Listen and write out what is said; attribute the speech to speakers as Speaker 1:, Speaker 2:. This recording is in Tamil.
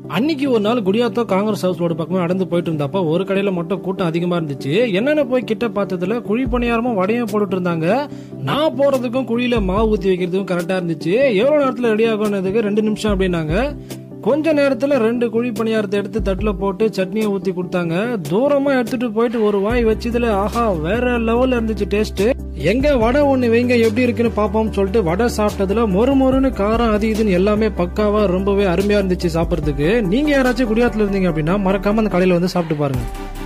Speaker 1: அன்னைக்கு ஒரு நாள் குடியாத்தோ காங்கிரஸ் ஹவுஸ் ரோடு பக்கமா நடந்து போயிட்டு இருந்தப்ப ஒரு கடையில மட்டும் கூட்டம் அதிகமா இருந்துச்சு என்னென்ன போய் கிட்ட பார்த்ததுல குழி பணியாரமும் வடையும் போட்டுட்டு இருந்தாங்க நான் போறதுக்கும் குழியில மாவு ஊத்தி வைக்கிறதுக்கும் கரெக்டா இருந்துச்சு எவ்வளவு நேரத்துல ரெடி ஆகும்னதுக்கு ரெண்டு நிமிஷம் அப்படின்னாங்க கொஞ்ச நேரத்துல ரெண்டு குழி பணியாரத்தை எடுத்து தட்டுல போட்டு சட்னியை ஊத்தி கொடுத்தாங்க தூரமா எடுத்துட்டு போயிட்டு ஒரு வாய் வச்சதுல ஆஹா வேற லெவல்ல இருந்துச்சு டேஸ்ட் எங்க வடை ஒண்ணு வைங்க எப்படி இருக்குன்னு பாப்போம்னு சொல்லிட்டு வடை சாப்பிட்டதுல மொறு மொறுன்னு காரம் அது இதுன்னு எல்லாமே பக்காவா ரொம்பவே அருமையா இருந்துச்சு சாப்பிடறதுக்கு நீங்க யாராச்சும் குடியாத்துல இருந்தீங்க அப்படின்னா மறக்காம அந்த கடையில வந்து சாப்பிட்டு பாருங்க